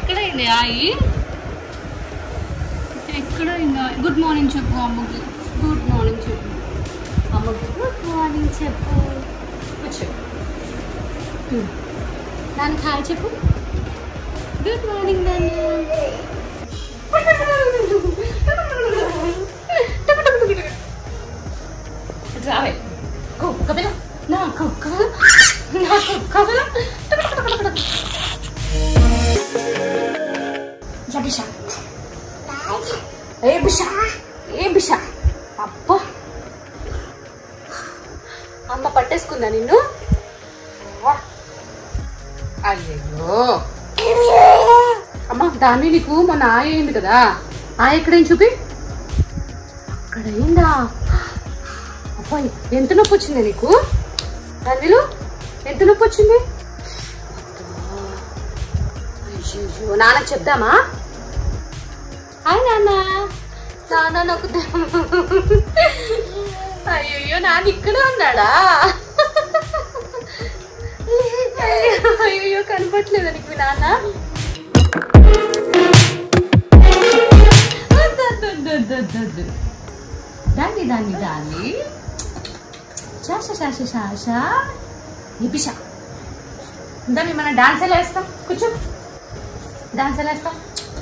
ఎక్కడైంది ఆయి ఎక్కడైందా good morning చెప్పు అమ్మకి గుడ్ మార్నింగ్ చెప్పు అమ్మకి గుడ్ మార్నింగ్ చెప్పు కూర్చో హ్మ్. దానికి హాయ్ చెప్పు గుడ్ మార్నింగ్ రావే కుక్క పిల్ల నా కుక్క నా కుక్క పిల్ల ఇలా బిషా ఏ బిషా ఏ బిషా అబ్బా అమ్మ పట్టేసుకుందా నిన్ను అయ్యో అమ్మ దాన్ని నీకు మొన్న ఆయ అయింది కదా ఆయ ఎక్కడైంది చూపి అక్కడైందా అబ్బాయి ఎంత నొప్పి వచ్చింది నీకు దానిలో ఎంత నొప్పి వచ్చింది అయ్యో నాన్న చెప్దామా హాయ్ నాన్న నాన్న నాకు అయ్యో నాన్న ఇక్కడే ఉన్నాడా అయ్యో, అయ్యో కనపట్లేదా నీకు మీ నాన్న వద్దు, వద్దు, వద్దు, వద్దు, వద్దు, వద్దు. దాన్ని దాన్ని దాన్ని శాష శాష శాష నిపిష దాన్ని మన డాన్స్ ఎలా వేస్తాం కూర్చో డాన్స్ ఎలా వేస్తాం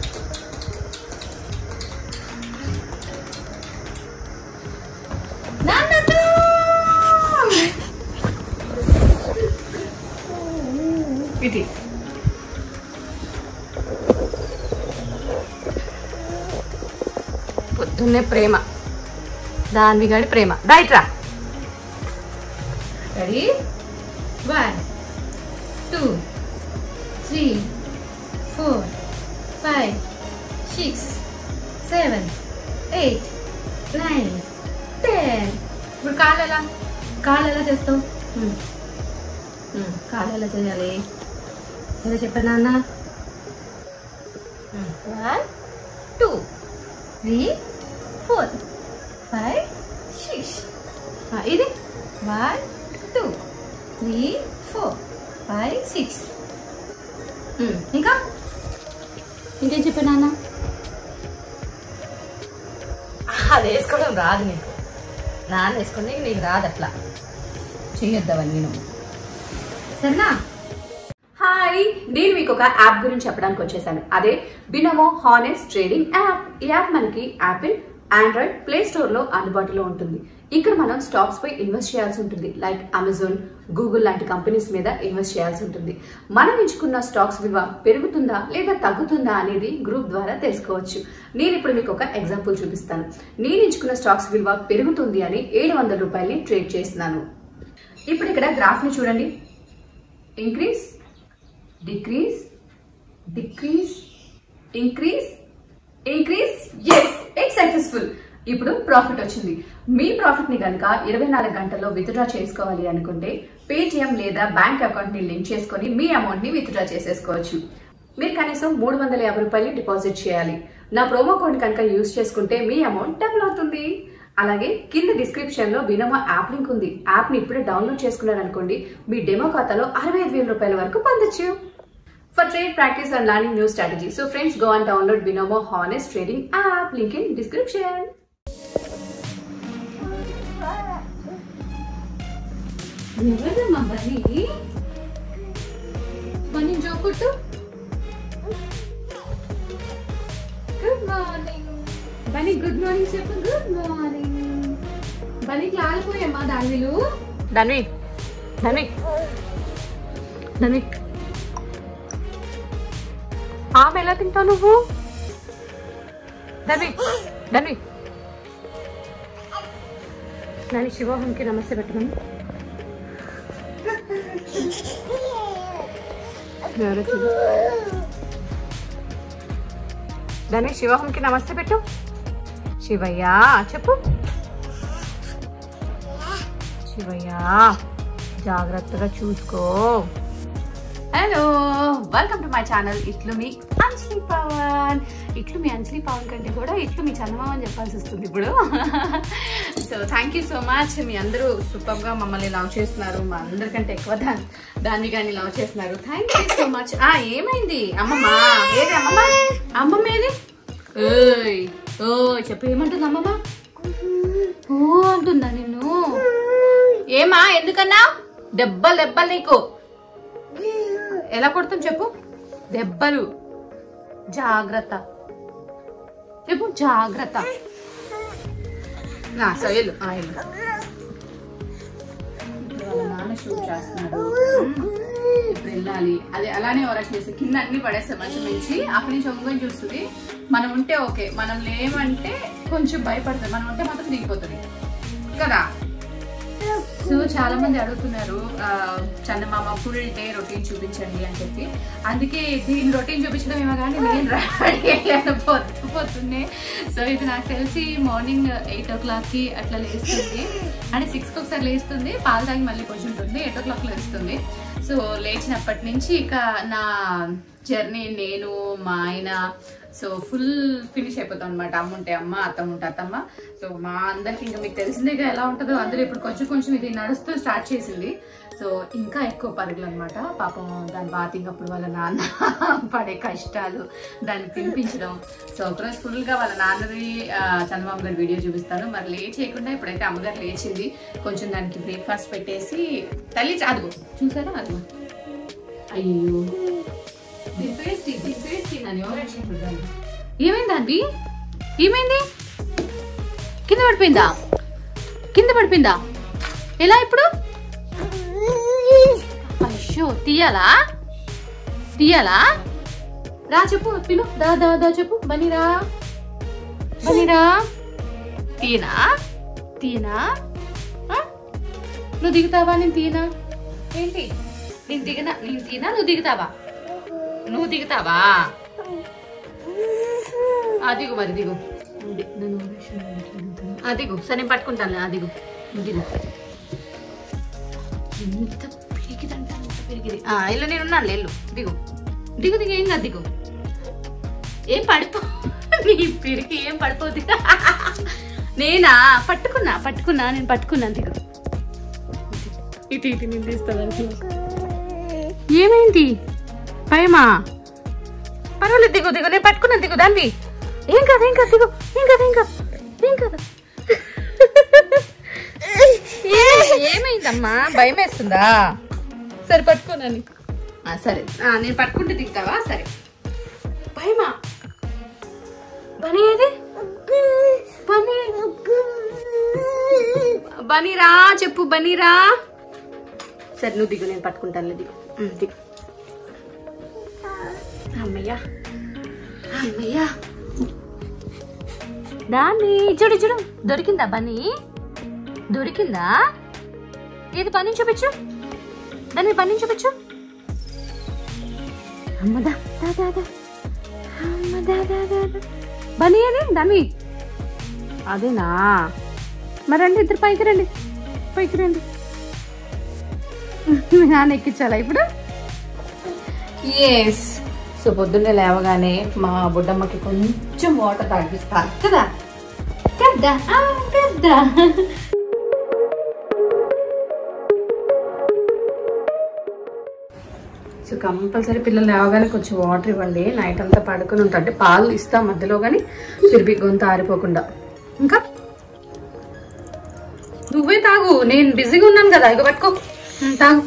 నాన్నతో! ఇది పొద్దున్నే ప్రేమ దాన్వి గడి ప్రేమ రైట్ రా ready one two three four five six seven eight nine ten ఇప్పుడు కాళ్ళు ఎలా కాళ్ళు ఎలా చేస్తావు ఉమ్. ఉమ్, కాళ్ళు ఎలా చేయాలి ఎలా చెప్పాను నాన్న one two three four five six ఇది one two three four five six ఇంకా ఇంకేం చెప్పాను నాన్న అది వేసుకోవడం రాదు నీకు నాన్న వేసుకుని నీకు రాదు అట్లా చేయొద్దవన్నీ నువ్వు సరేనా హాయ్ నేను మీకు ఒక యాప్ గురించి చెప్పడానికి వచ్చేసాను అదే బినమో హానెస్ట్ ట్రేడింగ్ యాప్ ఈ యాప్ మనకి యాపిల్ ఆండ్రాయిడ్ ప్లే స్టోర్ లో అందుబాటులో ఉంటుంది ఇక్కడ మనం స్టాక్స్ పై ఇన్వెస్ట్ చేయాల్సి ఉంటుంది లైక్ అమెజాన్ గూగుల్ లాంటి కంపెనీస్ మీద ఇన్వెస్ట్ చేయాల్సి ఉంటుంది మనం ఎంచుకున్న స్టాక్స్ విలువ పెరుగుతుందా లేదా తగ్గుతుందా అనేది గ్రూప్ ద్వారా తెలుసుకోవచ్చు నేను ఇప్పుడు మీకు ఒక ఎగ్జాంపుల్ చూపిస్తాను నేను ఎంచుకున్న స్టాక్స్ విలువ పెరుగుతుంది అని ఏడు వందల రూపాయలని ట్రేడ్ చేస్తున్నాను ఇప్పుడు ఇక్కడ గ్రాఫ్ ని చూడండి increase decrease decrease increase increase yes it successful ఇప్పుడు ప్రాఫిట్ వచ్చింది మీ ప్రాఫిట్ ని కనుక ఇరవై నాలుగు గంటల్లో విత్డ్రా చేసుకోవాలి అనుకుంటే పేటిఎం లేదా బ్యాంక్ అకౌంట్ ని లింక్ చేసుకొని మీ అమౌంట్ ని విత్డ్రా చేసేసుకోవచ్చు మీరు కనీసం మూడు వందల యాభై రూపాయలు డిపాజిట్ చేయాలి నా ప్రోమో కోడ్ కనుక యూజ్ చేసుకుంటే మీ అమౌంట్ డబుల్ అవుతుంది అలాగే కింద డిస్క్రిప్షన్ లో బినోమా యాప్ లింక్ ఉంది యాప్ ని ఇప్పుడే డౌన్లోడ్ చేసుకున్నారనుకోండి మీ డెమో ఖాతాలో అరవై ఐదు వేల రూపాయల వరకు పొందొచ్చు for trade practice and learning new strategies. So friends, go and download Binomo Honest Trading app. Link in description. ఎవరమ్మా బని బని జోకుట్టు good morning Bunny good morning చెప్పు గుడ్ మార్నింగ్ బనికి లాలిపోయమ్మా దానిలు దాన్వి దాన్వి దాన్వి ఆమె ఎలా తింటావు నువ్వు ధన్వి ధన్వి నాని శివోహంకి నమస్తే పెట్టమని ఎవరో చూడు. ధన్వి శివోహంకి నమస్తే పెట్టు శివయ్య చెప్పు శివయ్య జాగ్రత్తగా చూసుకో hello welcome to my channel ఇట్లు మీ అంజలి పవన్ ఇట్లు మీ అంజలి పవన్ కంటే కూడా ఇట్లు మీ చందమామ అని చెప్పాల్సి వస్తుంది ఇప్పుడు so thank you so much మీ అందరూ సూపర్ గా మమ్మల్ని లవ్ చేస్తున్నారు మా అందరికంటే ఎక్కువ దాన్ని దాన్ని కానీ లవ్ చేస్తున్నారు థ్యాంక్ యూ సో మచ్ ఆ ఏమైంది అమ్మమ్మ ఏది అమ్మమ్మ అమ్మమ్మ ఏది ఓయ్ ఓ చెప్పు ఏమంటుంది అమ్మమ్మ ఓ అంటుందా నిన్ను ఏమా ఎందుకన్నా దెబ్బలు దెబ్బలు నీకు ఎలా కొడతాం చెప్పు దెబ్బలు జాగ్రత్త చెప్పు జాగ్రత్త నా సో వెళ్ళు ఆ, వెళ్ళు ఇప్పుడు వాళ్ళ నాన్న షూట్ చేస్తున్నాడు ఇప్పుడు వెళ్ళాలి అది అలానే వరకు చేసి కింద అన్ని పడేస్తే మంచి మంచి అక్కడి నుంచి ఒంగని చూస్తుంది మనం ఉంటే ఓకే మనం లేమంటే కొంచెం భయపడుతుంది మనం ఉంటే మాత్రం దిగిపోతుంది కదా సో చాలా మంది అడుగుతున్నారు ఆ, చందమామ ఫుల్ డే రొటీన్ చూపించండి అని చెప్పి అందుకే దీని రొటీన్ చూపించడం ఏమో కానీ నేను రెడీ అయ్యాను పొద్దు పొద్దున్నే సో ఇది నాకు తెలిసి మార్నింగ్ ఎయిట్ ఓ క్లాక్కి అట్లా లేస్తుంది అంటే సిక్స్కి ఒకసారి లేస్తుంది పాలు తాగి మళ్ళీ కూర్చుంటుంది ఎయిట్ ఓ క్లాక్ లేస్తుంది సో లేచినప్పటి నుంచి ఇక నా జర్నీ నేను మా ఆయన సో ఫుల్ ఫినిష్ అయిపోతాం అనమాట అమ్మ ఉంటే అమ్మ అత్తమ్మ ఉంటే అత్తమ్మ సో మా అందరికి ఇంకా మీకు తెలిసిందే ఎలా ఉంటుందో అందరూ ఇప్పుడు కొంచెం కొంచెం ఇది నడుస్తూ స్టార్ట్ చేసింది సో ఇంకా ఎక్కువ పరుగులు అనమాట పాపం దాని బాతింగ్ అప్పుడు వాళ్ళ నాన్న పడే కష్టాలు దాన్ని తినిపించడం సో ఒకరోజు ఫుల్గా వాళ్ళ నాన్నది ఆ, చందమామ గారి వీడియో చూపిస్తాను మరి లేట్ చేయకుండా ఇప్పుడైతే అమ్మగారు లేచింది కొంచెం దానికి బ్రేక్ఫాస్ట్ పెట్టేసి తల్లి అదిగో చూసారా అదిగో అయ్యో దింపేసి దింపేసి నన్ను ఎవరు చూడాలి ఏమైంది అది ఏమైంది కింద పడిపోయిందా కింద పడిపోయిందా ఎలా ఇప్పుడు అయ్యో తీయాలా తీయాలా రా చెప్పు పిలు దా దా దా చెప్పు బనిరా బనిరా తీనా తీనా ఆ? నువ్వు దిగుతావా నేను తీనా ఏంటి నేను దిగనా నేను తీనా నువ్వు దిగుతావా నువ్వు దిగుతావా ఆ దిగు మరి దిగు ఉంది. నన్ను ఆ దిగు సరే నేను పట్టుకుంటాను ఆ దిగు దిగు ఎంత పిరికిదంటే అంత పిరికిది ఆ ఇల్లు నేను ఉన్నాను ఎల్లు దిగు దిగు దిగు ఏం కాదు దిగు ఏం పడిపో నీ పిరికి ఏం పడిపోద్ది నేనా పట్టుకున్నా పట్టుకున్నా నేను పట్టుకున్నా దిగు ఇటు ఇటు నేను తీస్తాను ఏమైంది భయమా పర్వాలేదు దిగు దిగు నేను పట్టుకున్నాను దిగు దాన్ని ఏం కాదు ఏం కాదు దిగు ఏం కాదు ఏం కాదు ఏం కాదు ఏ- ఏమైందమ్మా భయం వేస్తుందా సరే పట్టుకున్నాను ఆ, సరే ఆ, నేను పట్టుకుంటే దిగుతావా సరే భయమా బనీ ఏది బనీ బనీరా చెప్పు బనీరా సరే నువ్వు దిగు నేను పట్టుకుంటాను దిగు ఉమ్, దిగు అమ్మయ్యా అమ్మయ్యా దాన్ని చూడు చూడు దొరికిందా బన్నీ దొరికిందా ఏది పని చూపించు దాన్ని పని చూపించు అమ్మదా దా దా దా అమ్మదా దా దా దా బనీ అది దాన్ని అదేనా మరి రండి ఇద్దరు పైకి రండి పైకి రండి మీ నాన్న ఎక్కించాలా ఇప్పుడు ఎస్ సో పొద్దున్నే లేవగానే మా బుడ్డమ్మకి కొంచెం వాటర్ తాగిస్తా కదా కదా ఆ, కదా సో కంపల్సరీ పిల్లలు లేవగానే కొంచెం వాటర్ ఇవ్వండి నైట్ అంతా పడుకొని ఉంటా అంటే పాలు ఇస్తాం మధ్యలో కానీ తిరిగి గొంతు ఆరిపోకుండా ఇంకా నువ్వే తాగు నేను బిజీగా ఉన్నాను కదా ఇక పట్టుకో ఉమ్, తాగు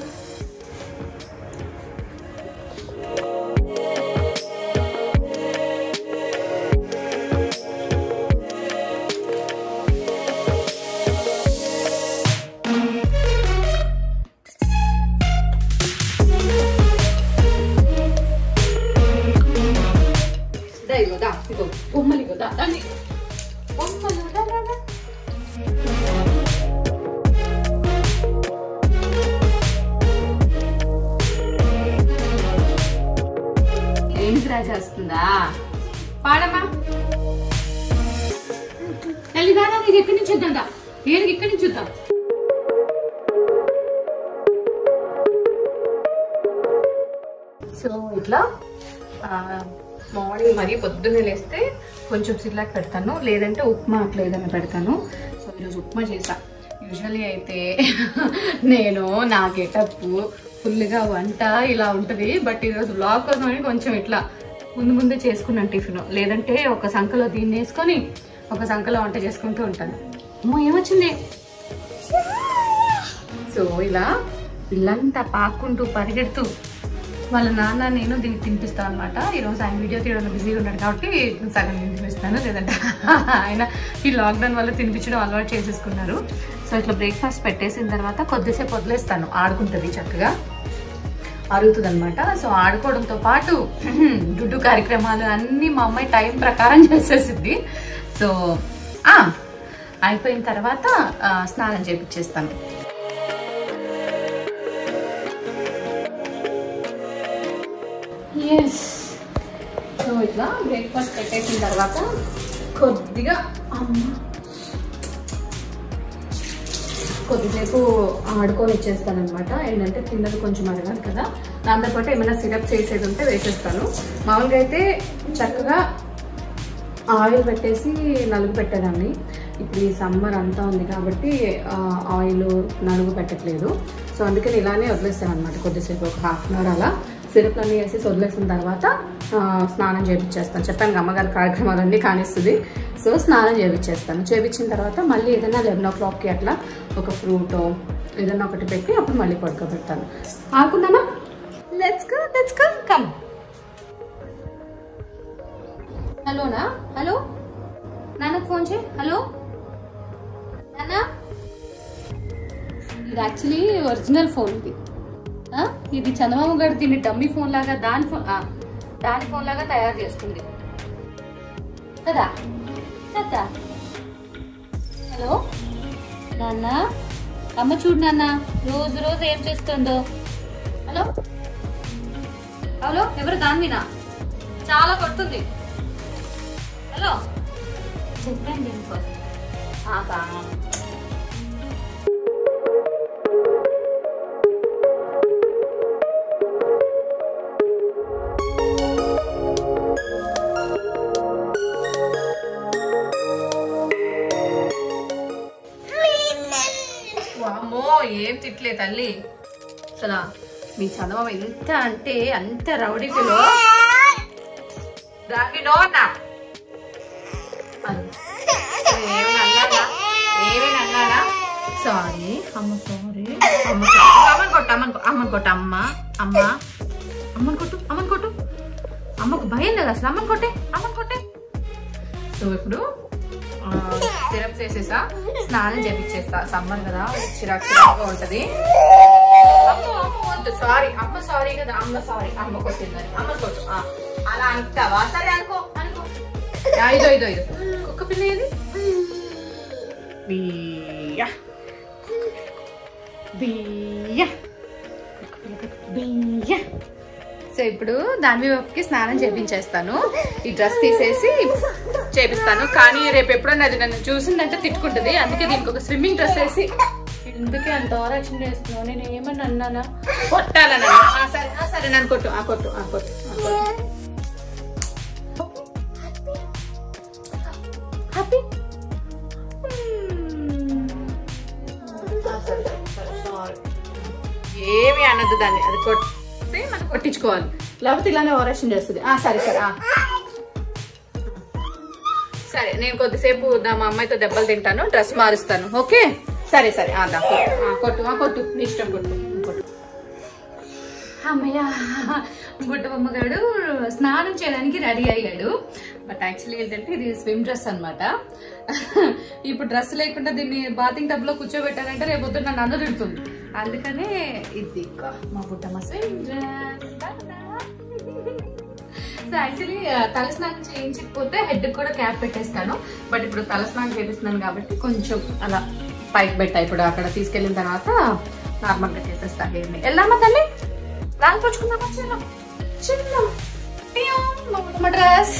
దా ఇగో దా ఇగో బొమ్మలు ఇగో దా దాన్ని బొమ్మలు దా దా దా ఏంటిరా చేస్తుందా పాడమ్మా తల్లి దాదా నీకు ఎక్కడి నుంచి వద్దా ఏరికి ఎక్కడి నుంచి వద్దాం సో ఇట్లా మార్నింగ్ మరీ పొద్దున్నే లేస్తే కొంచెం సిర్లాక్ పెడతాను లేదంటే ఉప్మా అట్లా ఏదైనా పెడతాను సో ఈరోజు ఉప్మా చేసా యూజువల్లీ అయితే నేను నా గెటప్ ఫుల్గా వంట ఇలా ఉంటుంది బట్ ఈరోజు బ్లాగ్ కోసం అని కొంచెం ఇట్లా ముందు ముందే చేసుకున్నాను టిఫిన్ లేదంటే ఒక సంకలో దీన్ని వేసుకొని ఒక సంకలో వంట చేసుకుంటూ ఉంటాను అమ్మో ఏమొచ్చింది సో ఇలా ఇల్లంతా పాక్కుంటూ పరిగెడుతూ వాళ్ళ నాన్న నేను దీనికి తినిపిస్తాను అనమాట ఈరోజు ఆయన వీడియో తీయడంలో బిజీగా ఉన్నాడు కాబట్టి సగం తినిపిస్తాను లేదంటే ఆయన ఈ లాక్డౌన్ వల్ల తినిపించడం అలవాటు చేసేసుకున్నారు సో ఇట్లా బ్రేక్ఫాస్ట్ పెట్టేసిన తర్వాత కొద్దిసేపు వదిలేస్తాను ఆడుకుంటుంది చక్కగా అరుగుతుంది అనమాట సో ఆడుకోవడంతో పాటు డుడ్డు కార్యక్రమాలు అన్నీ మా అమ్మాయి టైం ప్రకారం చేసేసిద్ది సో ఆ, అయిపోయిన తర్వాత ఆ, స్నానం చేపించేస్తాను ఎస్ సో ఇట్లా బ్రేక్ఫాస్ట్ పెట్టేసిన తర్వాత కొద్దిగా అమ్మ కొద్దిసేపు ఆడుకొని ఇచ్చేస్తాను అనమాట ఏంటంటే కిందది కొంచెం అడగాలి కదా దాంతో పాటు ఏమైనా సిరప్ చేసేది ఉంటే వేసేస్తాను మామూలుగా అయితే చక్కగా ఆయిల్ పెట్టేసి నలుగు పెట్టేదాన్ని ఇప్పుడు ఈ సమ్మర్ అంతా ఉంది కాబట్టి ఆ, ఆయిల్ నలుగు పెట్టట్లేదు సో అందుకని ఇలానే వదిలేస్తాను అనమాట కొద్దిసేపు ఒక హాఫ్ అన్ అవర్ అలా సిరప్ అన్నీ వేసేసి వదిలేసిన తర్వాత ఆ, స్నానం చేపించేస్తాను చెప్పాను అమ్మగారి కార్యక్రమాలన్నీ కానిస్తుంది సో స్నానం చేపించేస్తాను చేపించిన తర్వాత మళ్ళీ ఏదైనా లెవెన్ ఓ క్లాక్కి అట్లా ఒక ఫ్రూటో ఏదైనా ఒకటి పెట్టి అప్పుడు మళ్ళీ పడుకోబెడతాను ఆడుకుందామా let's go let's come come హలోనా హలో నాన్నకు ఫోన్ చేయి హలో నాన్న ఇది యాక్చువల్లీ ఒరిజినల్ ఫోన్ ఇది ఆ? ఇది చందమామ గారు దీన్ని డమ్మీ ఫోన్ లాగా దాని ఫోన్ ఆ, దాని ఫోన్ లాగా తయారు చేసుకుంది కదా కదా హలో నాన్న అమ్మ చూడు నాన్న రోజు రోజు ఏం చేస్తుందో హలో హలో ఎవరు దాన్వినా చాలా కొడుతుంది హలో చెప్పండి దీనికోసం ఆగా వామ్మో ఏం తిట్లే తల్లి అసలు మీ చదవం ఎంత అంటే అంత రౌడీ పిలో దాన్ని నోనా ఏమైనా అన్నాడా ఏమైనా అన్నాడా సారీ అమ్మ సారీ అమ్మ sorry. అమ్మని కొట్టు అమ్మని కొట్టు అమ్మని కొట్టు అమ్మ అమ్మ అమ్మని కొట్టు అమ్మని కొట్టు అమ్మకు భయం లేదు అసలు అమ్మని కొట్టే అమ్మని కొట్టే సో ఇప్పుడు సిరప్ చేసేసా స్నానం చేపించేస్తా సమ్మర్ కదా చిరాకు చిరాకుగా ఉంటది అమ్మ అమ్మ వద్దు సారీ అమ్మ సారీ కదా అమ్మ సారీ అమ్మ కొట్టిందని అమ్మ కొట్టు ఆ, అలా అంటావా సరే అనుకో అనుకో ఆ, ఇదో ఇదో ఇదో కుక్క పిల్ల ఏది బియ్యా బియ్యా కుక్క పిల్ల కుక్క బియ్యా సో ఇప్పుడు దాని వైపుకి స్నానం చేపించేస్తాను ఈ డ్రెస్ తీసేసి చేపిస్తాను కానీ రేపు ఎప్పుడన్నా అది నన్ను చూసిందంటే తిట్టుకుంటుంది అందుకే దీనికి ఒక స్విమ్మింగ్ డ్రెస్ వేసి ఎందుకే అంత ఆరాక్షన్ చేస్తున్నావు నేను ఏమన్నా అన్నానా కొట్టాలని అన్నా. ఆ, సరే ఆ, సరే నన్ను కొట్టు ఆ కొట్టు ఆ కొట్టు ఆ, కొట్టు హ్యాపీ ఏమి అనద్దు దాన్ని అది కొట్టి మనం కొట్టించుకోవాలి లేకపోతే ఇలానే ఓవరాక్షన్ చేస్తుంది ఆ సరే సరే ఆ. సరే నేను కొద్దిసేపు నా మా అమ్మాయితో దెబ్బలు తింటాను డ్రెస్ మారుస్తాను ఓకే సరే సరే ఆ, దా, కొట్టు. ఆ, కొట్టు ఆ, కొట్టు నీ ఇష్టం కొట్టు కొట్టు అమ్మయ్య బుట్టబొమ్మగాడు స్నానం చేయడానికి రెడీ అయ్యాడు బట్ యాక్చువల్లీ ఏంటంటే ఇది స్విమ్ డ్రెస్ అన్నమాట ఇప్పుడు డ్రెస్ లేకుండా దీన్ని బాతింగ్ టబ్ లో కూర్చోబెట్టానంటే రేపు పొద్దున్న నన్ను తిడుతుంది అందుకనే ఇది ఇక మా బుట్టమ్మ స్విమ్ డ్రెస్ సో యాక్చువల్లీ తల స్నానం చేయించకపోతే హెడ్ కూడా క్యాప్ పెట్టేస్తాను బట్ ఇప్పుడు తల స్నానం చేపిస్తున్నాను కాబట్టి కొంచెం అలా పైకి పెట్టా ఇప్పుడు అక్కడ తీసుకెళ్ళిన తర్వాత నార్మల్ గా చేసేస్తా హెయిర్ ని వెళ్దామా తల్లి రాని పుచ్చుకుందామా చిన్న చిన్న మా డ్రెస్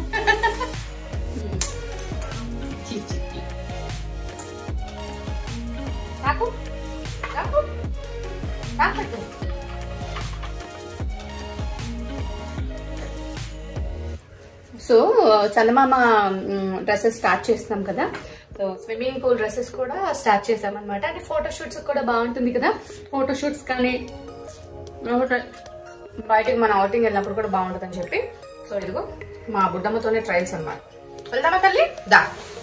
నాకు నాకు నాకు సో చందమామ డ్రెస్సెస్ స్టార్ట్ చేస్తున్నాం కదా సో స్విమ్మింగ్ పూల్ డ్రెస్సెస్ కూడా స్టార్ట్ చేసాం అనమాట అంటే ఫోటో షూట్స్ కూడా బాగుంటుంది కదా ఫోటో షూట్స్ కానీ ఒకటి బయటకు మన అవుటింగ్ వెళ్ళినప్పుడు కూడా బాగుంటుంది అని చెప్పి సో ఇదిగో మా బుడ్డమ్మతోనే ట్రయల్స్ అన్నమాట వెళ్దామా తల్లి దా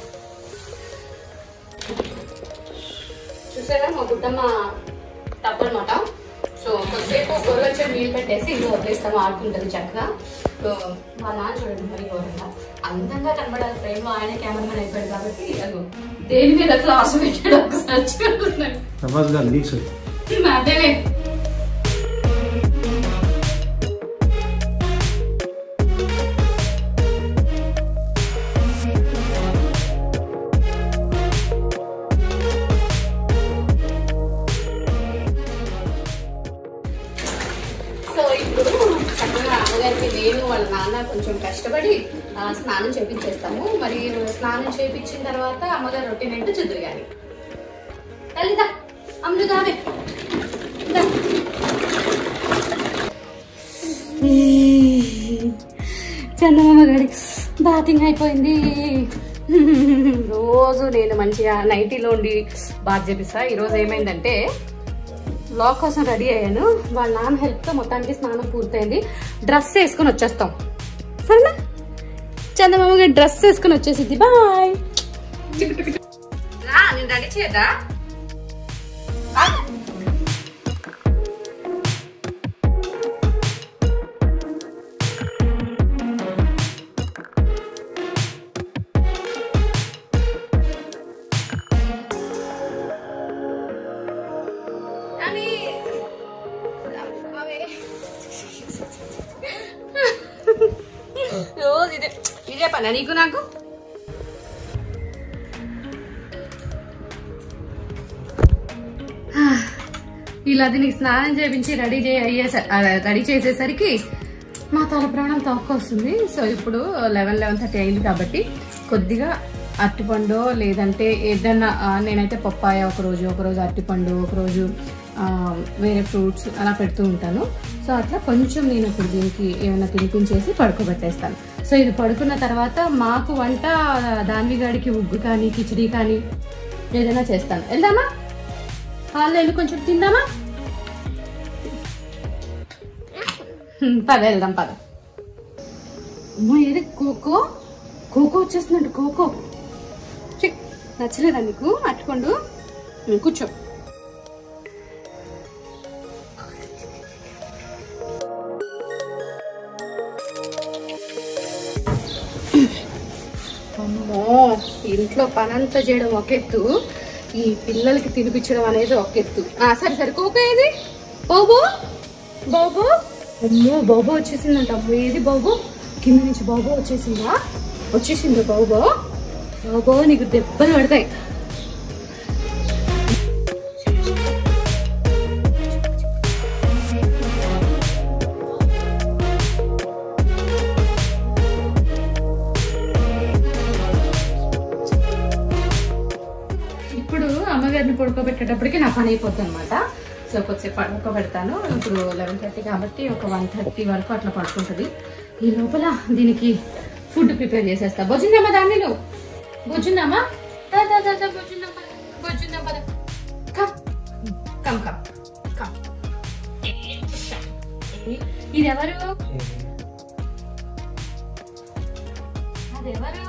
చూసారా మా బుడ్డమ్మ టప్ అనమాట సో కొద్దిసేపు గొర్రెలు నీళ్ళు పెట్టేసి ఇంట్లో వదిలేస్తాము ఆడుకుంటుంది చక్కగా సో మా నాన్న చూడండి మరి ఘోరంగా అందంగా కనబడాలి ఫ్రేమ్ లో ఆయన కెమెరామెన్ అయిపోయాడు కాబట్టి అదో దేని మీద క్లాస్ పెట్టాడు ఒకసారి చూస్తున్నాను ప్రభాస్ గారు లీక్స్ అదేలే సో ఇప్పుడు చక్కగా అమ్మగారికి నేను వాళ్ళ నాన్న కొంచెం కష్టపడి ఆ, స్నానం చేపించేస్తాము మరి స్నానం చేపించిన తర్వాత అమ్మగారు రొటీన్ ఏంటో చెదురు కానీ తల్లిదా అమృతావే దా. చందమామ గడి బాతింగ్ అయిపోయింది రోజు నేను మంచిగా నైటీలో ఉండి బాత్ చేపిస్తా ఈరోజు ఏమైందంటే బ్లాగ్ కోసం రెడీ అయ్యాను వాళ్ళ నాన్న హెల్ప్తో మొత్తానికి స్నానం పూర్తయింది డ్రెస్ వేసుకొని వచ్చేస్తాం సరేనా చందమామ గారి డ్రెస్ వేసుకొని వచ్చేసింది బాయ్ రా నేను రెడీ చేయదా కానీ అవి రోజు ఇదే ఇదే పని నీకు నాకు ఇలా దీనికి స్నానం చేపించి రెడీ చే అయ్యేస రెడీ చేసేసరికి మా తల ప్రాణం తక్కువ వస్తుంది సో ఇప్పుడు లెవెన్ లెవెన్ థర్టీ అయింది కాబట్టి కొద్దిగా అరటిపండు లేదంటే ఏదన్నా ఆ, నేనైతే పప్పాయ ఒకరోజు ఒకరోజు అరటిపండు ఒకరోజు ఆ, వేరే ఫ్రూట్స్ అలా పెడుతూ ఉంటాను సో అట్లా కొంచెం నేను ఇప్పుడు దీనికి ఏమైనా తినిపించేసి పడుకోబెట్టేస్తాను సో ఇది పడుకున్న తర్వాత మాకు వంట దాన్వి గాడికి ఉగ్గు కానీ కిచిడి కానీ ఏదైనా చేస్తాను వెళ్దామా హాల్లో వెళ్ళి కొంచెం తిందామా హ్మ్, పద వెళ్దాం పద అమ్మో ఏది కోకో కోకో వచ్చేస్తుందంట కోకో ఛీ, నచ్చలేదా నీకు అట్టుకోండు హ్మ్, కూర్చో అమ్మో ఇంట్లో పనంతా చేయడం ఒక ఎత్తు ఈ పిల్లలకి తినిపించడం అనేది ఒక ఎత్తు ఆ, సరే సరే కోకో ఏది బాబు బాబు అమ్మో బాబు వచ్చేసిందంట అమ్మో ఏది బాబు కింద నుంచి బాబు వచ్చేసిందా వచ్చేసిందా బాబు బాబు నీకు దెబ్బలు పడతాయి ఇప్పుడు అమ్మగారిని పడుకోబెట్టేటప్పటికి నా పని అయిపోతుంది అనమాట సో కొద్దిసేపు పడుకోబెడతాను ఇప్పుడు లెవెన్ థర్టీ కాబట్టి ఒక వన్ థర్టీ వరకు అట్లా పడుకుంటుంది ఈ లోపల దీనికి ఫుడ్ ప్రిపేర్ చేసేస్తా బొజ్జుందమ్మా దాన్ని నువ్వు బొజ్జుందమ్మా దా, దా, దా, దా, బొజ్జుందాం పద. బొజ్జుందాం పద. కమ్ కమ్ కమ్ కమ్ ఇది ఎవరు అదెవరు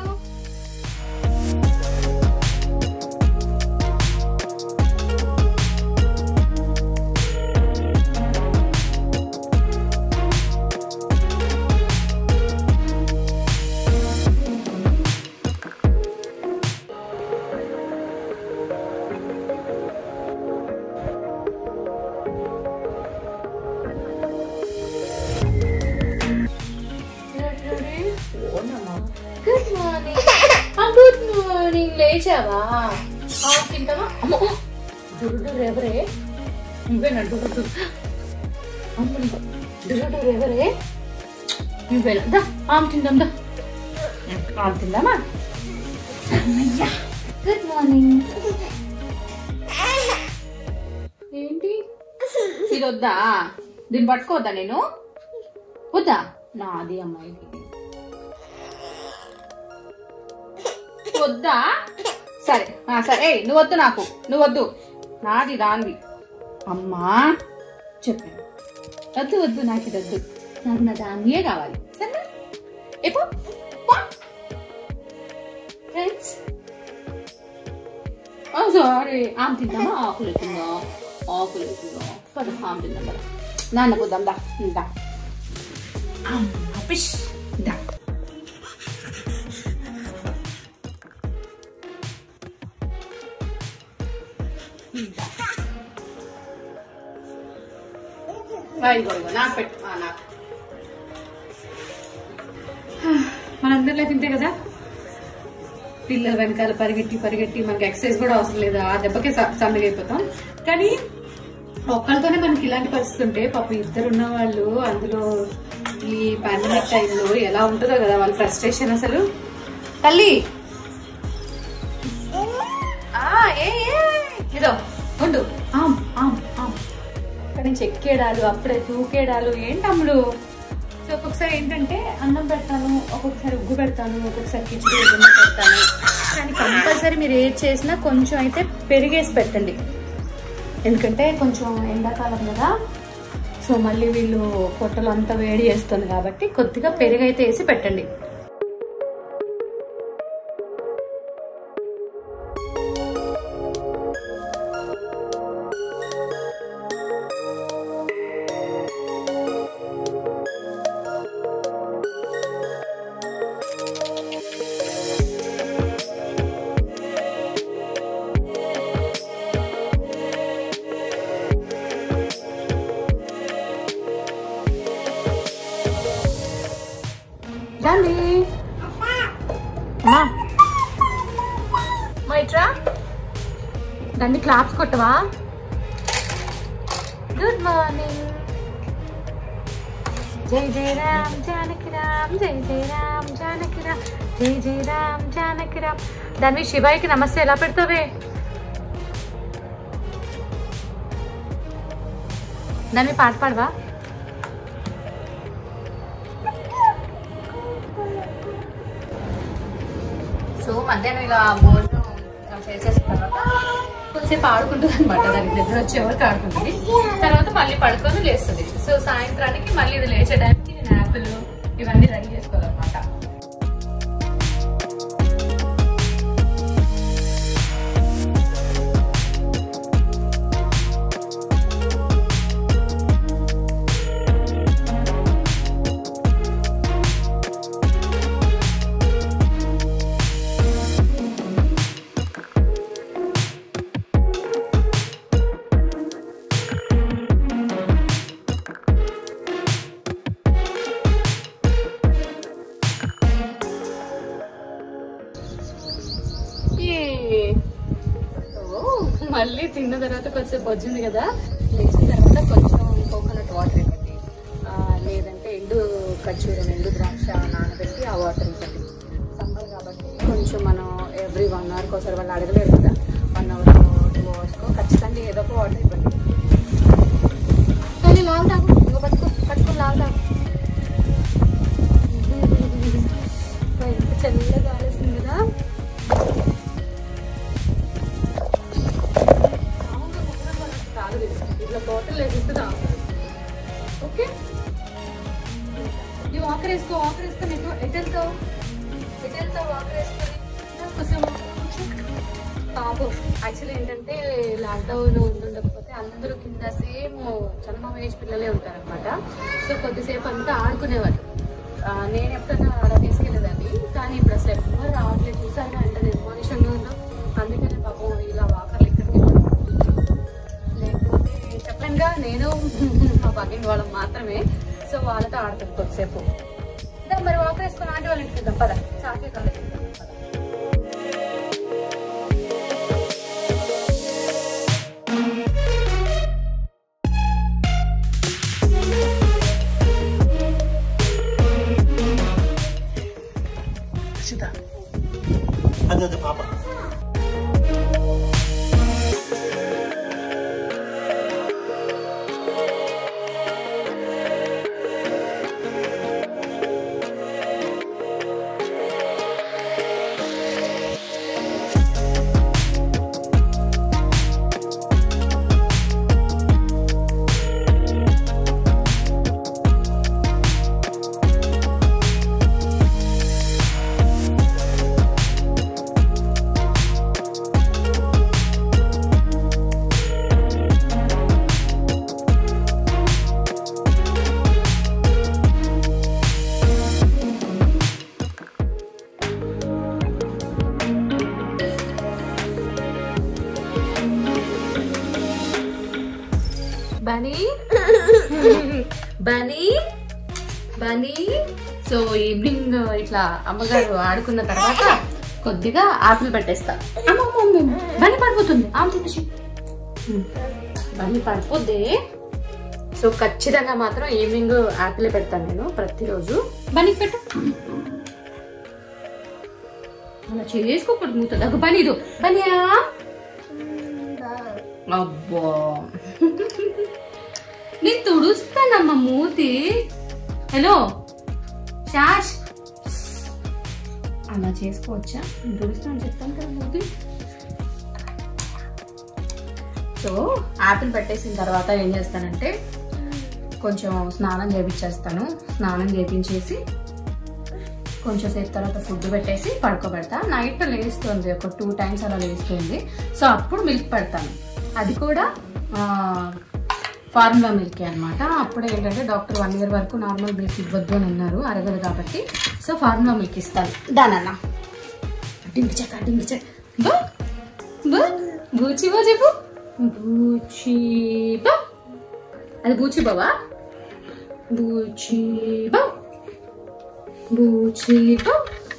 గుడ్ మార్నింగ్ గుడ్ మార్నింగ్ లేచావా ఆ, తింటావా అమ్మో దురుడు ఎవరే నువ్వేనా దురుడు అమ్మని దురుడు ఎవరే నువ్వేనా దా ఆమె తిందాం దా ఆమె తిందామా అమ్మయ్యా గుడ్ మార్నింగ్ ఏంటి ఇది వద్దా దీన్ని పట్టుకోవద్దా నేను వద్దా నాది అమ్మాయిది వద్దా సరే ఆ, సరే ఏయ్ నువ్వు వద్దు నాకు నువ్వు వద్దు నాది దానివి అమ్మా చెప్పాను వద్దు వద్దు నాకు ఇది వద్దు నాకు నా దానియే కావాలి సరేనా ఎప్పు ఫ్రెండ్స్ సారీ ఆమె తిందామా ఆకులు ఎత్తుందా ఆకులు ఎత్తుందా పద ఆమె తిందాం పద నాన్న పోదాం దా దా పిష్ దా ఇగో ఇగో నాకు పెట్టు ఆ, నాకు మనందరి లైఫ్ ఇంతే కదా పిల్లల వెనకాల పరిగెట్టి పరిగెట్టి మనకి ఎక్సర్సైజ్ కూడా అవసరం లేదు ఆ దెబ్బకే స- సన్నగా అయిపోతాం కానీ ఒక్కరితోనే మనకి ఇలాంటి పరిస్థితి ఉంటే పాప ఇద్దరు ఉన్న వాళ్ళు అందులో ఈ పాండమిక్ టైంలో ఎలా ఉంటుందో కదా వాళ్ళ ఫ్రస్ట్రేషన్ అసలు తల్లి ఆ, ఏ, ఏ, ఇదో ఉండు ఆమ్ ఆమ్ ఆమ్ ఇక్కడ నుంచి ఎక్కేడాలు అప్పుడే దూకేడాలు ఏంటి అమ్ముడు సో ఒక్కొక్కసారి ఏంటంటే అన్నం పెడతాను ఒక్కొక్కసారి ఉగ్గు పెడతాను ఒక్కొక్కసారి కిచిడి ఏదైనా పెడతాను కానీ కంపల్సరీ మీరు ఏది చేసినా కొంచెం అయితే పెరిగేసి పెట్టండి ఎందుకంటే కొంచెం ఎండాకాలం కదా సో మళ్ళీ వీళ్ళు పొట్టలు అంతా వేడి చేస్తుంది కాబట్టి కొద్దిగా పెరుగైతే వేసి పెట్టండి Dandy. అమ్మా మా ఇట్రా దాన్ని క్లాప్స్ కొట్టవా గుడ్ మార్నింగ్ జై జై రామ్ జానకి రామ్ జై జై రామ్ జానకి రామ్ జై జై రామ్ జానకి రామ్ దాన్ని శివాయికి నమస్తే ఎలా పెడతావే దాన్ని పాట పాడవా సో మధ్యాహ్నం ఇలా భోజనం చేసేసిన తర్వాత కొంచెంసేపు ఆడుకుంటుంది అనమాట దానికి నిద్ర వచ్చే వరకు ఆడుకుంటుంది తర్వాత మళ్ళీ పడుకొని లేస్తుంది సో సాయంత్రానికి మళ్ళీ ఇది లేచే టైంకి నేను యాపిల్ ఇవన్నీ రెడీ చేసుకోవాలన్నమాట ఓ, మళ్ళీ తిన్న తర్వాత కొంచెం వచ్చింది కదా లేచిన తర్వాత కొంచెం కోకోనట్ వాటర్ ఇవ్వండి ఆ, లేదంటే ఎండు ఖర్జూరం ఎండు ద్రాక్ష నానబెట్టి ఆ వాటర్ ఇవ్వండి సమ్మర్ కాబట్టి కొంచెం మనం ఎవ్రీ వన్ అవర్కి ఒకసారి వాళ్ళు అడగలేరు కదా వన్ అవర్ టూ అవర్స్కో ఖచ్చితంగా ఏదో ఒక వాటర్ ఇవ్వండి కానీ లావు తాగు ఇంకో పట్టుకో పట్టుకో లావు తాగు ఎంత చల్లగా ఆలేసింది కదా ఇట్లా బాటిల్ వేసిస్తే తాగుతారు ఓకే నువ్వు వాకర్ వేసుకో వాకర్ వేసుకో నీకు ఎటు వెళ్తావు ఎటు వెళ్తావు వాకర్ వేసుకొని కొంచెం బాబు యాక్చువల్లీ ఏంటంటే లాక్డౌన్ ఉండకపోతే అందరూ కింద సేమ్ చందమామ ఏజ్ పిల్లలే ఉంటారనమాట సో కొద్దిసేపు అంతా ఆడుకునేవాళ్ళు ఆ, నేను ఎప్పుడైనా అలా తీసుకెళ్ళేదాన్ని కానీ ఇప్పుడు అసలు ఎప్పుడు రావట్లేదు చూసాను అంటే నిర్మానుషంగా ఉన్నాం అందుకని పాపం ఇలా వాకర్లు ఇక్కడికి లేకపోతే చెప్పలేనుగా నేను మా పక్కింటి వాళ్ళం మాత్రమే సో వాళ్ళతో ఆడుతుంది కొద్దిసేపు దా మరి వాకర్ వేసుకొని ఆంటీ వాళ్ళ ఇంటికి వెళ్దాం పద చాకే కలర్ రక్షిత అది అది పాప సో ఈవినింగ్ ఇట్లా అమ్మగారు ఆడుకున్న తర్వాత కొద్దిగా ఆపిల్ పెట్టేస్తా అమ్మ, అమ్మ, అమ్మ, అమ్మ. బండి పడిపోతుంది ఆమె తినేసి బండి పడిపోద్ది సో ఖచ్చితంగా మాత్రం ఈవినింగ్ ఆపిల్ పెడతాను నేను ప్రతిరోజు బండికి పెట్టు అలా చేసుకోకూడదు మూత దగ్గు పని ఇదు పనియా అబ్బా నేను తుడుస్తానమ్మా మూతి హలో శాష్ అలా చేసుకోవచ్చా నేను తుడుస్తాను చెప్తాను కదా మూతి సో యాపిల్ పెట్టేసిన తర్వాత ఏం చేస్తానంటే కొంచెం స్నానం చేపించేస్తాను స్నానం చేపించేసి కొంచెం సేపు తర్వాత ఫుడ్ పెట్టేసి పడుకోబెడతా నైట్ లేస్తుంది ఒక టూ టైమ్స్ అలా లేస్తుంది సో అప్పుడు మిల్క్ పెడతాను అది కూడా ఫార్ములా మిల్క్ అనమాట అప్పుడు ఏంటంటే డాక్టర్ వన్ ఇయర్ వరకు నార్మల్ మిల్క్ ఇవ్వద్దు అని అన్నారు అరగదు కాబట్టి సో ఫార్ములా మిల్క్ ఇస్తాను దానన్న డింగి చెక్క డింగి చెక్క బా బా బూచి బా చెప్పు బూచి బా అది బూచి బావా బూచి బా బూచి బా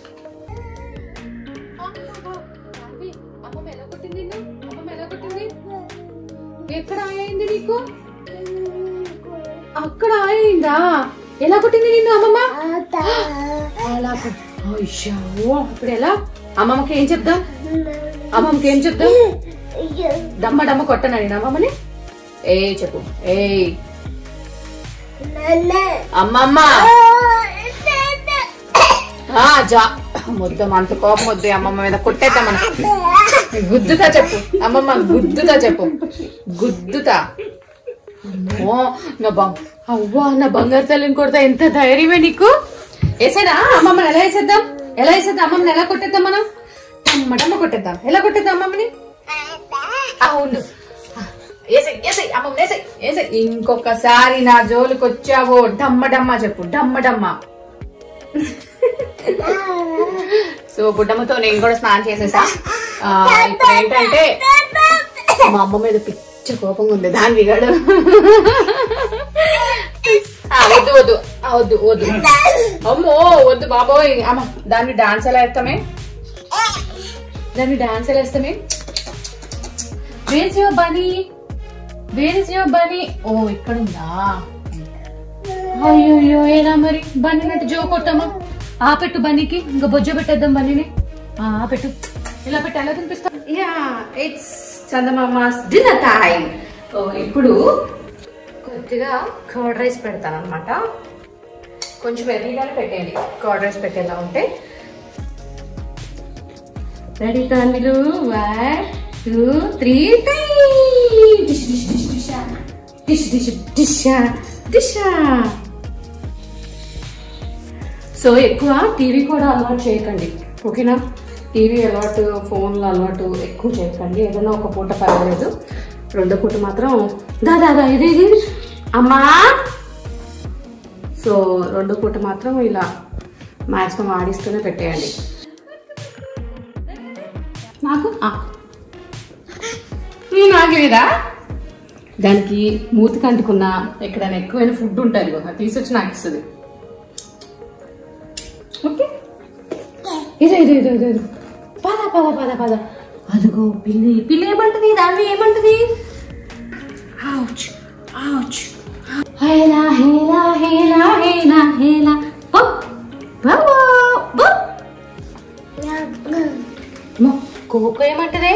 అమ్మమ్మ ఎలా కొట్టింది నిన్ను? అమ్మమ్మ ఎలా కొట్టింది ఎక్కడ అయింది నీకు అక్కడ అయిందా ఎలా కొట్టింది నిన్ను అమ్మమ్మ ఎలా కొట్- అయ్యో ఇప్పుడు ఎలా అమ్మమ్మకి ఏం చెప్దాం అమ్మమ్మకి ఏం చెప్దాం డమ్మ డమ్మ కొట్టనా నేను అమ్మమ్మని ఏ చెప్పు ఏ అమ్మమ్మ ఆ, జా మొత్తం అంత కోపం వద్దు అమ్మమ్మ మీద కొట్టేద్దాం మనం గుద్దుతా చెప్పు అమ్మమ్మ గుద్దుతా చెప్పు గుద్దుతా అమ్మో నా బంగ్ అవ్వా నా బంగారు తల్లిని కొడతా ఎంత ధైర్యమే నీకు వేసేదా అమ్మమ్మని ఎలా వేసేద్దాం ఎలా వేసేద్దాం అమ్మమ్మని ఎలా కొట్టేద్దాం మనం అమ్మడమ్మ కొట్టేద్దాం ఎలా కొట్టేద్దాం అమ్మమ్మని ఆ, ఉండు ఏసై ఏసై అమ్మమ్మ ఏసై ఏసై ఇంకొకసారి నా జోలికి వచ్చావో డమ్మ డమ్మ చెప్పు డమ్మ డమ్మ సో బుడ్డమ్మతో నేను కూడా స్నానం చేసేసా ఆ, ఇప్పుడు ఏంటంటే మా అమ్మ మీద పిచ్చ కోపంగా ఉంది దాని విగాడు ఆ, వద్దు వద్దు ఆ, వద్దు వద్దు అమ్మో వద్దు బాబోయ్ అమ్మ దాన్ని డాన్స్ ఎలా వేస్తామే దాన్ని డాన్స్ ఎలా వేస్తామే where your bunny where is your bunny ఓ ఇక్కడ ఉందా అయ్యో ఎలా మరి బన్నీ నట్టు జో కొట్టమ్మా ఆ పెట్టు బన్నీకి ఇంకా బొజ్జ పెట్టేద్దాం బన్నీని ఆ పెట్టు ఇలా పెట్టి ఎలా తినిపిస్తా yeah it's Chandamama's dinner time ఇప్పుడు కొద్దిగా కర్డ్ రైస్ పెడతాను అనమాట కొంచెం ఎర్లీగానే పెట్టేయండి కర్డ్ రైస్ పెట్టేలా ఉంటే రెడీ తమిళు one two three dish dish dish dish dish dish dish dish so ఎక్కువ టీవీ కూడా అలవాటు చేయకండి ఓకేనా టీవీ అలవాటు ఫోన్లో అలవాటు ఎక్కువ చేయకండి ఏదైనా ఒక పూట పర్వాలేదు రెండో పూట మాత్రం దాదా ఇది ఇది అమ్మా సో రెండో పూట మాత్రం ఇలా మాక్సిమం ఆడిస్తూనే పెట్టేయండి నాకు ఆ. ఈ నాకు లేదా దానికి మూతికి అంటుకున్న ఎక్కడైనా ఎక్కువైన ఫుడ్ ఉంటుంది ఇగో, అది తీసుకొచ్చి నాకు ఇస్తుంది ఓకే ఇదో ఇదో ఇదో ఇదో ఇదో. పద పద పద పద అదిగో పిల్లి పిల్లి ఏమంటది దాన్ని ఏమంటది ఆచ్ ఆచ్ హేలా హేలా హేలా హేలా హేలా బప్ బప్ బప్ అమ్మో, కోకో ఏమంటదే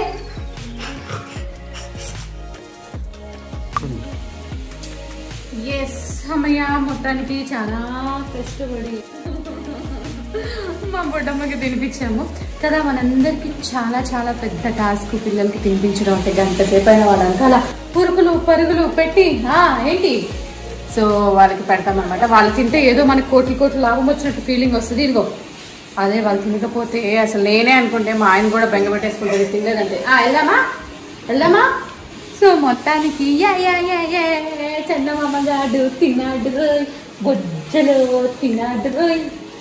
ఎస్ అమ్మయ్య మొత్తానికి చాలా కష్టపడి మా బొడ్డమ్మకి తినిపించాము కదా మనందరికి చాలా చాలా పెద్ద టాస్క్ పిల్లలకి తినిపించడం అంటే గంట సేపు అయిన వాళ్ళంతా అలా పురుగులు పరుగులు పెట్టి ఆ ఏంటి సో వాళ్ళకి పెడతామన్నమాట వాళ్ళు తింటే ఏదో మనకి కోట్ల కోట్ల లాభం వచ్చినట్టు ఫీలింగ్ వస్తుంది ఇదిగో అదే వాళ్ళు తినకపోతే అసలు నేనే అనుకుంటే మా ఆయన కూడా బెంగ పెట్టేసుకుంటుంది తినలేదంటే ఆ వెళ్దామా వెళ్దామా సో మొత్తానికి yeah yeah yeah yeah Chandamama గాడు తినాడు రోయ్ బొజ్జలో తినాడు రోయ్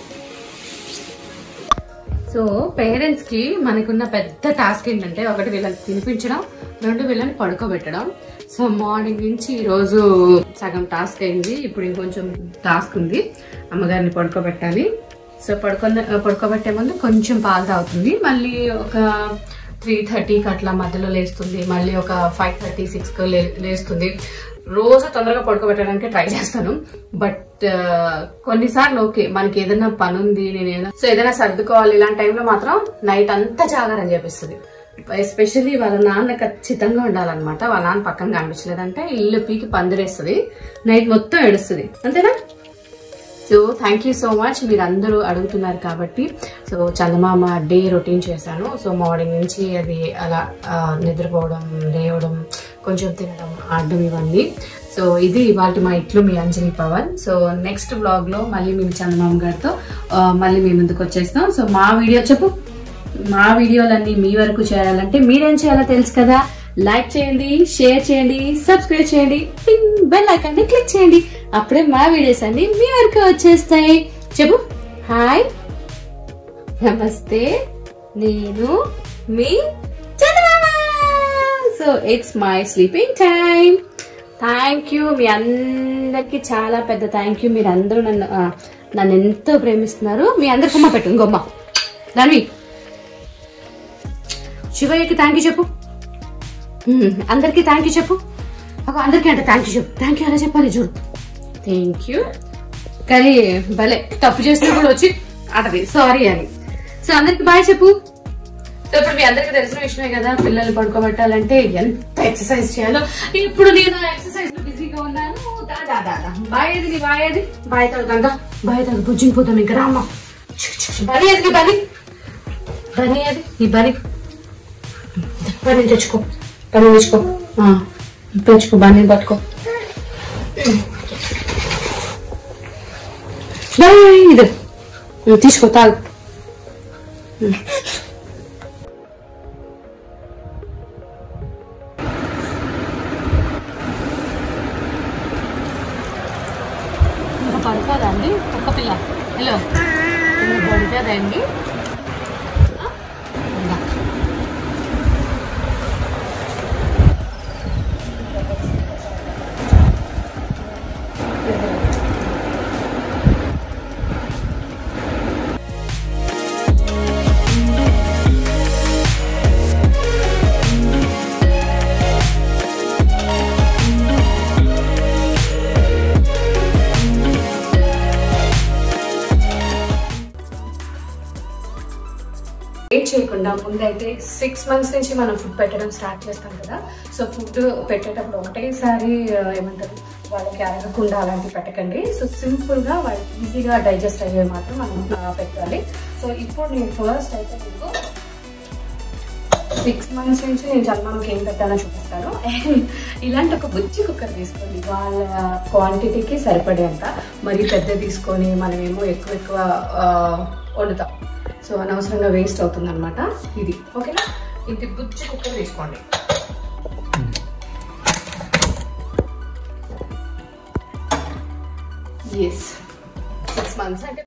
సో పేరెంట్స్ కి మనకున్న పెద్ద టాస్క్ ఏంటంటే ఒకటి వీళ్ళని తినిపించడం రెండు వీళ్ళని పడుకోబెట్టడం సో మార్నింగ్ నుంచి ఈరోజు సగం టాస్క్ అయింది ఇప్పుడు ఇంకొంచెం టాస్క్ ఉంది అమ్మగారిని పడుకోబెట్టాలి సో పడుకొని పడుకోబెట్టే ముందు కొంచెం పాలు తాగుతుంది మళ్ళీ ఒక త్రీ థర్టీకి అట్లా మధ్యలో లేస్తుంది మళ్ళీ ఒక ఫైవ్ థర్టీ సిక్స్కి లే లేస్తుంది రోజు తొందరగా పడుకోబెట్టడానికి ట్రై చేస్తాను బట్ కొన్నిసార్లు ఓకే మనకి ఏదైనా పని ఉంది నేను ఏదైనా సో ఏదైనా సర్దుకోవాలి ఇలాంటి టైంలో మాత్రం నైట్ అంతా జాగారం చేపిస్తుంది ఎస్పెషల్లీ వాళ్ళ నాన్న ఖచ్చితంగా ఉండాలన్నమాట వాళ్ళ నాన్న పక్కన కనిపించలేదంటే ఇల్లు పీకి పందిరేస్తుంది నైట్ మొత్తం ఏడుస్తుంది అంతేనా so thank you so much మీరు అందరూ అడుగుతున్నారు కాబట్టి సో చందమామ డే రొటీన్ చేశాను సో మార్నింగ్ నుంచి అది అలా ఆ, నిద్రపోవడం లేవడం కొంచెం తినడం ఆడడం ఇవన్నీ సో ఇది ఇవాళ మా ఇట్లు మీ Anjali Pavan so next blog లో మళ్ళీ మేము చందమామ గారితో ఆ, మళ్ళీ మీ ముందుకు వచ్చేస్తాం సో మా వీడియో చెప్పు మా వీడియోలన్నీ మీ వరకు చేయాలంటే మీరేం చేయాలో తెలుసు కదా లైక్ చేయండి షేర్ చేయండి సబ్స్క్రైబ్ చేయండి పింగ్ బెల్ ఐకాన్ ని క్లిక్ చేయండి అప్పుడే మా వీడియోస్ అన్ని మీ వరకు వచ్చేస్తాయి చెప్పు హాయ్ నమస్తే నేను మీ so it's my sleeping time thank you మీ అందరికి చాలా పెద్ద థ్యాంక్ యూ మీరు అందరూ నన్ను ఆ, నన్ను ఎంతో ప్రేమిస్తున్నారు మీ అందరు కొమ్మ పెట్టు ఇంకొమ్మ దాన్ని శివయ్యకి థ్యాంక్ యూ చెప్పు హ్మ్, అందరికీ థ్యాంక్ యూ చెప్పు ఒక అందరికీ అంటే థ్యాంక్ యూ చెప్పు థ్యాంక్ యూ అలా చెప్పాలి చూడు థ్యాంక్ యూ కానీ భలే తప్పు చేసినా కూడా వచ్చి అంటది సారీ అని సో అందరికి బాయ్ చెప్పు సో ఇప్పుడు మీ అందరికి తెలిసిన విషయమే కదా పిల్లలు పడుకోబెట్టాలంటే ఎంత ఎక్సర్సైజ్ చేయాలో ఇప్పుడు నేను ఎక్సర్సైజ్ లో బిజీగా ఉన్నాను దా దా దా దా. బాయ్ ఏది నీ బాయ్ ఏది బాయ్ తగ్గుతాగా బాయ్ తగ్గు పుజ్జింగిపోతాం ఇంకా రామ్మ బని ఏది నీ బని బని ఏది నీ బని బని తెచ్చుకో బని తెచ్చుకో ఆ, తెచ్చుకో బని పట్టుకో బాయ్ ఇది ఉమ్, తీసుకో తాగు ఇంకా పడుకోదండి ఒక్క పిల్ల హలో ఇంకా పడుకోదండి ఇందా. వెయిట్ చేయకుండా ముందైతే సిక్స్ మంత్స్ నుంచి మనం ఫుడ్ పెట్టడం స్టార్ట్ చేస్తాం కదా సో ఫుడ్ పెట్టేటప్పుడు ఒకటేసారి ఆ, ఏమంటారు వాళ్ళకి అరగకుండా అలాంటివి పెట్టకండి సో సింపుల్ గా వాళ్ళకి ఈజీగా డైజెస్ట్ అయ్యేవి మాత్రం మనం ఆ, పెట్టాలి సో ఇప్పుడు నేను ఫస్ట్ అయితే మీకు సిక్స్ మంత్స్ నుంచి నేను జన్మానికి ఏం పెట్టానో చూపిస్తాను ఇలాంటి ఒక బుజ్జి కుక్కర్ తీసుకోండి వాళ్ళ క్వాంటిటీకి సరిపడేంత మరి పెద్ద తీసుకొని మనమేమో ఎక్కువ ఎక్కువ ఆ, వండుతాం సో అనవసరంగా వేస్ట్ అవుతుంది అనమాట ఇది ఓకేనా ఇది బుజ్జి కుక్కర్ తీసుకోండి ఎస్ సిక్స్ మంత్స్ అంటే